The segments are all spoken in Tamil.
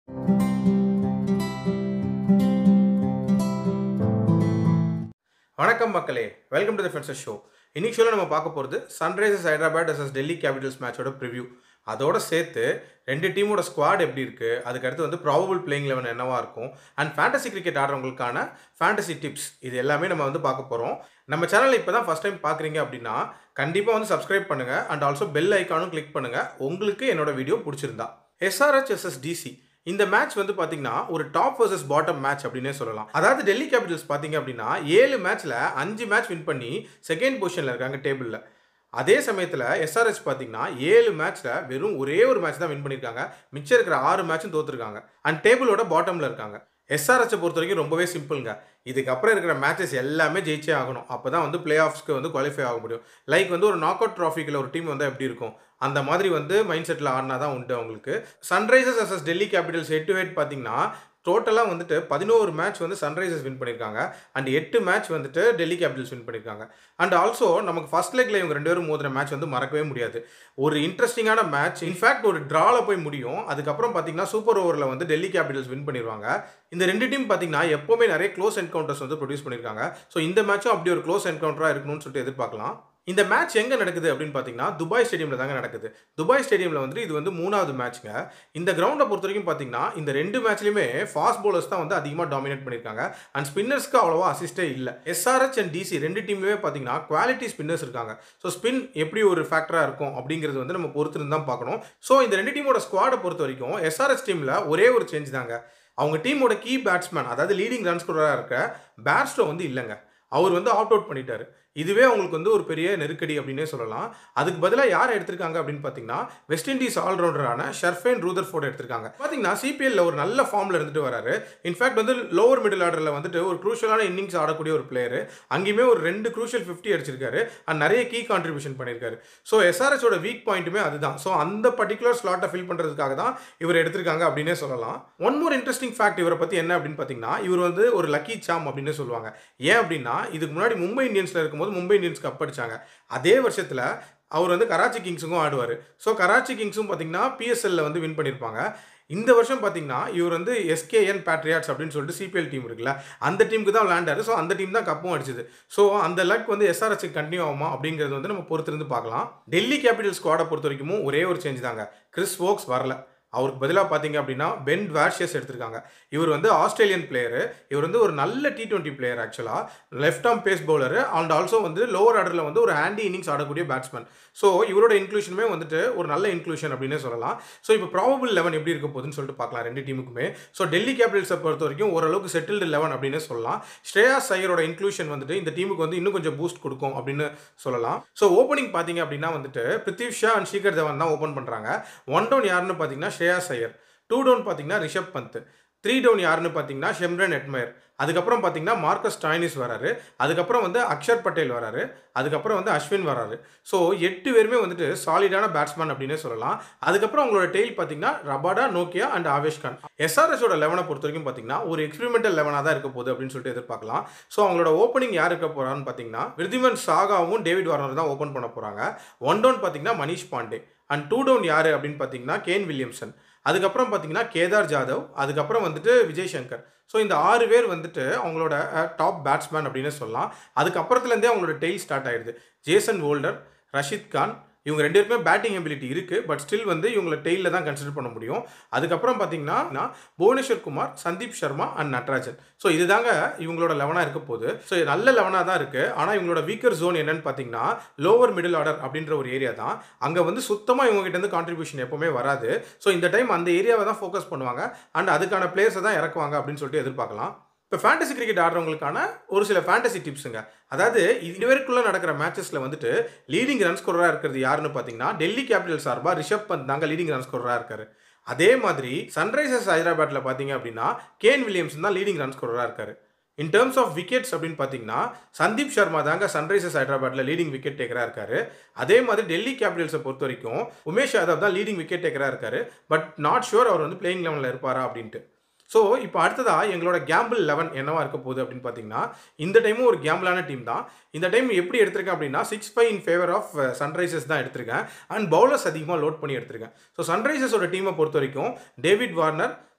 வணக்கம் மக்களே welcome to the fences show இன்னைக்கு ஷோவில் நம்ம பார்க்க போகிறது Sunrisers Hyderabad vs Delhi Capitals மேட்சோட ப்ரிவ்யூ அதோட சேர்த்து ரெண்டு டீமோட ஸ்குவாட் எப்படி இருக்குது அதுக்கடுத்து வந்து ப்ராபபிள் பிளேயிங் லெவன் என்னவா இருக்கும் அண்ட் ஃபேண்டசி கிரிக்கெட் ஆடுறவங்களுக்கான ஃபேண்டசி டிப்ஸ் இது எல்லாமே நம்ம வந்து பார்க்க போகிறோம் நம்ம சேனலை இப்போ தான் ஃபஸ்ட் டைம் பார்க்குறீங்க அப்படின்னா கண்டிப்பாக வந்து சப்ஸ்கிரைப் பண்ணுங்கள் அண்ட் ஆல்சோ பெல் ஐக்கானும் கிளிக் பண்ணுங்கள் உங்களுக்கு என்னோட வீடியோ பிடிச்சிருந்தா எஸ்ஆர்ஹெச் எஸ்எஸ் டிசி இந்த மேட்ச் வந்து பார்த்தீங்கன்னா ஒரு டாப் vs பாட்டம் மேட்ச் அப்படின்னே சொல்லலாம் அதாவது டெல்லி கேபிட்டல்ஸ் பார்த்தீங்க அப்படின்னா ஏழு மேட்ச்சில் அஞ்சு மேட்ச் வின் பண்ணி செகண்ட் பொசிஷனில் இருக்காங்க டேபிளில் அதே சமயத்தில் எஸ்ஆர்எஸ் பார்த்தீங்கன்னா ஏழு மேட்ச்சில் வெறும் ஒரே ஒரு மேட்ச் தான் வின் பண்ணியிருக்காங்க மிச்சம் இருக்கிற ஆறு மேட்சும் தோத்துருக்காங்க அண்ட் டேபிளோட பாட்டமில் இருக்காங்க எஸ்ஆர்எச்சை பொறுத்த வரைக்கும் ரொம்பவே சிம்பிளுங்க இதுக்கப்புறம் இருக்கிற மேட்சஸ் எல்லாமே ஜெயிச்சே ஆகணும் அப்போ தான் வந்து பிளே ஆஃப்ஸ்க்கு வந்து குவாலிஃபை ஆக முடியும் லைக் வந்து ஒரு நாக் அவுட் ட்ராஃபிக்கில் ஒரு டீம் வந்து எப்படி இருக்கும் அந்த மாதிரி வந்து மைண்ட் செட்டில் ஆடினா தான் உண்டு அவங்களுக்கு Sunrisers versus Delhi Capitals head to head பார்த்தீங்கன்னா டோட்டலாக வந்துட்டு பதினோரு மேட்ச் வந்து சன்ரைசர்ஸ் வின் பண்ணியிருக்காங்க அண்ட் எட்டு மேட்ச் வந்துட்டு டெல்லி கேபிட்டல்ஸ் வின் பண்ணியிருக்காங்க அண்ட் ஆல்சோ நமக்கு ஃபர்ஸ்ட் லெக்ல இவங்க ரெண்டு பேரும் மோதின மேட்ச் வந்து மறக்கவே முடியாது ஒரு இன்ட்ரெஸ்டிங்கான மேட்ச் இன்ஃபேக்ட் ஒரு ட்ராவில் போய் முடியும் அதுக்கப்புறம் பார்த்தீங்கன்னா சூப்பர் ஓவரில் வந்து டெல்லி கேபிட்டல்ஸ் வின் பண்ணிடுவாங்க இந்த ரெண்டு டீம் பார்த்தீங்கன்னா எப்போவுமே நிறைய க்ளோஸ் என்கவுண்டர்ஸ் வந்து ப்ரொடியூஸ் பண்ணியிருக்காங்க ஸோ இந்த மேட்சும் அப்படி ஒரு க்ளோஸ் என்கவுண்டராக இருக்கணும்னு சொல்லிட்டு எதிர்பார்க்கலாம் இந்த மேட்ச் எங்கே நடக்குது அப்படின்னு பார்த்தீங்கன்னா துபாய் ஸ்டேடியமில் தாங்க நடக்குது துபாய் ஸ்டேடியமில் வந்து இது வந்து மூணாவது மேட்ச்ங்க இந்த கிரவுண்டை பொறுத்த வரைக்கும் பார்த்தீங்கன்னா இந்த ரெண்டு மேட்ச்லையுமே ஃபாஸ்ட் bowlers தான் வந்து அதிகமாக டாமினேட் பண்ணியிருக்காங்க அண்ட் ஸ்பின்னர்ஸ்க்கு அவ்வளோவா அசிஸ்டே இல்லை எஸ்ஆர்ஹெச் அண்ட் டிசி ரெண்டு டீம்லேயுமே பார்த்தீங்கன்னா குவாலிட்டி ஸ்பின்னர்ஸ் இருக்காங்க ஸோ ஸ்பின் எப்படி ஒரு ஃபேக்டராக இருக்கும் அப்படிங்கிறது வந்து நம்ம பொறுத்திருந்து தான் பார்க்கணும் ஸோ இந்த ரெண்டு டீமோட ஸ்குவாடை பொறுத்த வரைக்கும் எஸ்ஆர்எஸ் டீமில் ஒரே ஒரு சேஞ்ச் தாங்க அவங்க டீமோட கீ பேட்ஸ்மேன் அதாவது லீடிங் ரன் ஸ்கோரராக இருக்க பேட்ஸ்டோ வந்து இல்லைங்க அவர் வந்து ஆப்ட் அவுட் பண்ணிட்டாரு இதுவே அவங்களுக்கு வந்து ஒரு பெரிய நெருக்கடி அப்படின்னே சொல்லலாம் அதுக்கு பதிலாக யார் எடுத்திருக்காங்க அப்படின்னு பார்த்தீங்கன்னா வெஸ்ட் இண்டீஸ் ஆல்ரவுண்டரான ஷர்ஃபேன் ரூதர்ஃபோர்ட் எடுத்திருக்காங்க பார்த்தீங்கன்னா சிபிஎல்ல ஒரு நல்ல ஃபார்மில் இருந்துட்டு வராரு இன்ஃபேக்ட் வந்து லோவர் மிடில் ஆர்டரில் வந்துட்டு ஒரு க்ரூஷியலான இன்னிங்ஸ் ஆடக்கூடிய ஒரு பிளேயர் அங்கேயுமே ஒரு ரெண்டு க்ரூஷியல் ஃபிஃப்டி அடிச்சிருக்காரு அண்ட் நிறைய கீ கான்ட்ரிபியூஷன் பண்ணியிருக்காரு ஸோ எஸ்ஆர்எஸோட வீக் பாயிண்ட்டுமே அதுதான் ஸோ அந்த பர்டிகுலர் ஸ்லாட்டை ஃபில் பண்ணுறதுக்காக தான் இவர் எடுத்திருக்காங்க அப்படின்னே சொல்லலாம் ஒன் மோர் இன்ட்ரெஸ்டிங் ஃபேக்ட் இவரை பற்றி என்ன அப்படின்னு பார்த்தீங்கன்னா இவர் வந்து ஒரு லக்கி சாம் அப்படின்னு சொல்லுவாங்க ஏன் அப்படின்னா இதுக்கு முன்னாடி மும்பை இந்தியன்ஸில் இருக்கும்போது மும்பை இந்தியன்ஸ் கப் அடிச்சாங்க அதே வருஷத்தில் அவர் வந்து கராச்சி கிங்ஸுக்கும் ஆடுவார் ஸோ கராச்சி கிங்ஸும் பார்த்தீங்கன்னா பிஎஸ்எல்ல வந்து வின் பண்ணியிருப்பாங்க இந்த வருஷம் பார்த்தீங்கன்னா இவர் வந்து எஸ்கேஎன் பேட்ரியாட்ஸ் அப்படின்னு சொல்லிட்டு சிபிஎல் டீம் இருக்குல்ல அந்த டீமுக்கு தான் விளையாண்டாரு ஸோ அந்த டீம் தான் கப்பும் அடிச்சது ஸோ அந்த லக் வந்து எஸ்ஆர்எஸ்க்கு கண்டினியூ ஆகுமா அப்படிங்கிறது வந்து நம்ம பொறுத்திருந்து பார்க்கலாம் டெல்லி கேபிட்டல் ஸ்குவாடை பொறுத்த வரைக்கும் ஒரே ஒரு சேஞ்ச் தாங்க கிறிஸ் வோக்ஸ் வரல அவருக்கு பதிலாக பார்த்தீங்க அப்படின்னா பென் வார்ஷியஸ் எடுத்திருக்காங்க இவர் வந்து ஆஸ்திரேலியன் பிளேயரு இவர் வந்து ஒரு நல்ல டி டுவெண்ட்டி பிளேயர் ஆக்சுவலாக left arm pace bowler and also வந்து லோவர் ஆர்டரில் வந்து ஒரு ஹேண்டி இன்னிங்ஸ் ஆடக்கூடிய பேட்ஸ்மேன் ஸோ இவரோட இன்க்ளூஷனுமே வந்துட்டு ஒரு நல்ல இன்க்ளூஷன் அப்படின்னே சொல்லலாம் ஸோ இப்போ ப்ராபபிள் லெவன் எப்படி இருக்க போகுதுன்னு சொல்லிட்டு பார்க்கலாம் ரெண்டு டீமுக்குமே ஸோ டெல்லி கேபிட்டல்ஸை பொறுத்த வரைக்கும் ஓரளவுக்கு செட்டில்டு லெவன் அப்படின்னு சொல்லலாம் ஸ்ரேயா சையரோட இன்க்ளூஷன் வந்துட்டு இந்த டீமுக்கு வந்து இன்னும் கொஞ்சம் பூஸ்ட் கொடுக்கும் அப்படின்னு சொல்லலாம் ஸோ ஓப்பனிங் பார்த்தீங்க அப்படின்னா வந்துட்டு பிருத்திவ் ஷா அண்ட் ஷீகர் தவான் தான் ஓப்பன் பண்ணுறாங்க ஒன் டவுன் யாருன்னு பார்த்தீங்கன்னா ஸ்ரேயா சையர் டூ டவுன் பார்த்தீங்கன்னா ரிஷப் பந்த் த்ரீ டவுன் யாருன்னு பார்த்தீங்கன்னா ஷெம்ரன் எட்மயர் அதுக்கப்புறம் பார்த்தீங்கன்னா மார்க்கஸ் டாய்னிஸ் வராரு அதுக்கப்புறம் வந்து அக்ஷர் பட்டேல் வராரு அதுக்கப்புறம் வந்து அஸ்வின் வராரு ஸோ எட்டு பேருமே வந்துட்டு சாலிடான பேட்ஸ்மேன் அப்படின்னே சொல்லலாம் அதுக்கப்புறம் அவங்களோட டெய்ல் பார்த்தீங்கன்னா ரபாடா நோக்கியா அண்ட் ஆவேஷ் கான் எஸ்ஆர்எஸோட லெவனை பொறுத்த வரைக்கும் பார்த்தீங்கன்னா ஒரு எக்ஸ்பெரிமெண்டல் லெவனாக தான் இருக்க போகுது அப்படின்னு சொல்லிட்டு எதிர்பார்க்கலாம் ஸோ அவங்களோட ஓப்பனிங் யார் இருக்க போகிறான்னு பார்த்தீங்கன்னா விருதிமன் சாகாவும் டேவிட் வார்னர் தான் ஓப்பன் பண்ண போகிறாங்க ஒன் டவுன் பார்த்தீங்கன்னா Manish Pandey and two down யார் அப்படின்னு பார்த்தீங்கன்னா கேன் வில்லியம்சன் அதுக்கப்புறம் பார்த்தீங்கன்னா கேதார் ஜாதவ் அதுக்கப்புறம் வந்துட்டு விஜய் சங்கர் ஸோ இந்த ஆறு பேர் வந்துட்டு அவங்களோட டாப் பேட்ஸ்மேன் அப்படின்னு சொல்லலாம் அதுக்கப்புறத்துலேருந்தே அவங்களோட டெய்ல் ஸ்டார்ட் ஆயிடுது ஜேசன் ஓல்டர் ரஷித் கான் இவங்க ரெண்டு பேருக்குமே பேட்டிங் எபிலிட்டி இருக்குது பட் ஸ்டில் வந்து இவங்களை டெய்லில் தான் கன்சிடர் பண்ண முடியும் அதுக்கப்புறம் பார்த்தீங்கன்னா புவனேஸ்வர் குமார் சந்தீப் சர்மா அண்ட் நட்ராஜன் ஸோ இதுதாங்க இவங்களோட லெவனாக இருக்க போகுது ஸோ நல்ல லெவனாக தான் இருக்குது ஆனால் இவங்களோட வீக்கர் ஜோன் என்னன்னு பார்த்தீங்கன்னா லோவர் மிடில் ஆர்டர் அப்படின்ற ஒரு ஏரியா தான் அங்கே வந்து சுத்தமாக இவங்க கிட்ட இருந்து கான்ட்ரிபியூஷன் எப்போவுமே வராது ஸோ இந்த டைம் அந்த ஏரியாவை தான் ஃபோக்கஸ் பண்ணுவாங்க அண்ட் அதுக்கான பிளேயர்ஸை தான் இறக்குவாங்க அப்படின்னு சொல்லிட்டு எதிர்பார்க்கலாம் இப்போ ஃபேண்டசி கிரிக்கெட் ஆடுறவங்களுக்கான ஒரு சில ஃபேண்டசி டிப்ஸுங்க அதாவது இது வரைக்குள்ள நடக்கிற மேட்சஸில் வந்துட்டு லீடிங் ரன் ஸ்கோரராக இருக்கிறது யாருன்னு பார்த்தீங்கன்னா டெல்லி கேபிட்டல் சார்பாக ரிஷப் பந்த் தாங்க லீடிங் ரன் ஸ்கோரராக இருக்காரு அதே மாதிரி சன்ரைசர்ஸ் ஹைதராபாத்தில் பார்த்தீங்க அப்படின்னா கேன் வில்லியம்சன் தான் லீடிங் ரன் ஸ்கோரராக இருக்காரு இன் டேர்ம்ஸ் ஆஃப் விக்கெட்ஸ் அப்படின்னு பார்த்தீங்கன்னா சந்தீப் சர்மா தாங்க சன்ரைசர்ஸ் ஹைதராபாத்தில் லீடிங் விக்கெட் டேக்கராக இருக்காரு அதே மாதிரி டெல்லி கேபிட்டல்ஸை பொறுத்த வரைக்கும் உமேஷ் யாதவ் தான் லீடிங் விக்கெட் டேக்கராக இருக்காரு பட் நாட் ஷுர் அவர் வந்து பிளேயிங் லெவனில் இருப்பாரா அப்படின்ட்டு ஸோ இப்போ அடுத்ததாக எங்களோட கேம்பிள் லெவன் என்னவா இருக்க போகுது அப்படின்னு பார்த்தீங்கன்னா இந்த டைமும் ஒரு கேம்பிளான டீம் தான் இந்த டைம் எப்படி எடுத்திருக்கேன் அப்படின்னா six five in favour of Sunrisers தான் எடுத்திருக்கேன் அண்ட் பவுலர்ஸ் அதிகமாக லோட் பண்ணி எடுத்திருக்கேன் ஸோ சன்ரைசர்ஸோட டீமை பொறுத்த வரைக்கும் David Warner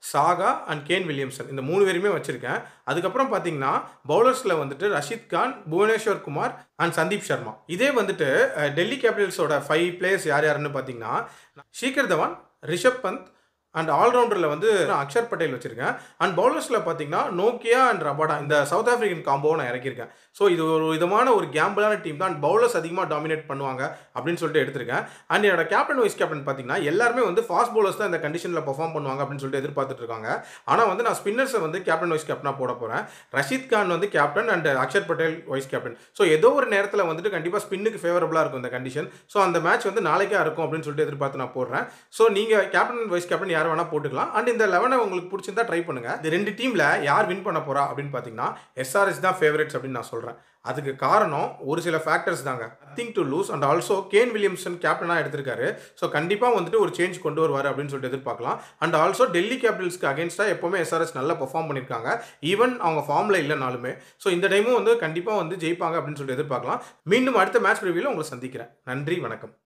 Saha and Kane Williamson இந்த மூணு பேருமே வச்சுருக்கேன் அதுக்கப்புறம் பார்த்தீங்கன்னா பவுலர்ஸில் வந்துட்டு ரஷித் கான் புவனேஸ்வர் குமார் அண்ட் சந்தீப் சர்மா இதே வந்துட்டு அஹ், டெல்லி கேபிட்டல்ஸோட ஃபைவ் பிளேயர்ஸ் யார் யாருன்னு பார்த்தீங்கன்னா ஷீகர் தவான் ரிஷப் பந்த் அண்ட் ஆல்ரவுண்டரில் வந்து நான் அக்ஷர் பட்டேல் வச்சுருக்கேன் அண்ட் பவுலர்ஸில் பார்த்தீங்கன்னா நோக்கியா அண்ட் ரபாடா இந்த சவுத் ஆஃப்ரிக்கன் காம்போவை நான் இறக்கியிருக்கேன் ஸோ இது ஒரு விதமான ஒரு கேம்பிளான டீம் தான் பவுலர்ஸ் அதிகமாக டாமினேட் பண்ணுவாங்க அப்படின்னு சொல்லிட்டு எடுத்திருக்கேன் அண்ட் என்னோட கேப்டன் வைஸ் கேப்டன் பார்த்தீங்கன்னா எல்லாருமே வந்து ஃபாஸ்ட் பவுலர்ஸ் தான் இந்த கண்டிஷனில் பெர்ஃபார்ம் பண்ணுவாங்க அப்படின்னு சொல்லிட்டு எதிர்பார்த்துட்டு இருக்காங்க ஆனால் வந்து நான் ஸ்பின்னர்ஸை வந்து கேப்டன் வைஸ் கேப்டனாக போட போகிறேன் ரஷித் கான் வந்து captain and Axar Patel vice captain so ஏதோ ஒரு நேரத்தில் வந்துட்டு கண்டிப்பாக ஸ்பின்னுக்கு ஃபேவரபுளாக இருக்கும் இந்த கண்டிஷன் ஸோ அந்த மேட்ச் வந்து நாளைக்கே இருக்கும் அப்படின்னு சொல்லிட்டு எதிர்பார்த்து நான் போடுறேன் ஸோ நீங்கள் கேப்டன் வைஸ் கேப்டன் யார் வேணால் போட்டுக்கலாம் அண்ட் இந்த லெவனை உங்களுக்கு பிடிச்சிருந்தா ட்ரை பண்ணுங்கள் இந்த ரெண்டு டீமில் யார் வின் பண்ண போகிறா அப்படின்னு பார்த்தீங்கன்னா எஸ்ஆர்எஸ் தான் ஃபேவரட்ஸ் அப்படின்னு நான் சொல்கிறேன் அதுக்கு காரணம் ஒரு சில ஃபேக்டர்ஸ் தாங்க thing to lose and also Kane Williamson கேப்டனாக எடுத்திருக்காரு ஸோ கண்டிப்பாக வந்துட்டு ஒரு சேஞ்ச் கொண்டு வருவார் அப்படின்னு சொல்லிட்டு எதிர்பார்க்கலாம் அண்ட் ஆல்சோ டெல்லி கேபிட்டல்ஸ்க்கு அகேன்ஸ்டாக எப்போவுமே எஸ்ஆர்எஸ் நல்லா பெர்ஃபார்ம் பண்ணியிருக்காங்க ஈவன் அவங்க ஃபார்மில் இல்லைனாலுமே ஸோ இந்த டைமும் வந்து கண்டிப்பாக வந்து ஜெயிப்பாங்க அப்படின்னு சொல்லிட்டு எதிர்பார்க்கலாம் மீண்டும் அடுத்த மேட்ச் ரிவியூவில் உங்களை சந்திக்கிறேன் நன்றி வணக்கம்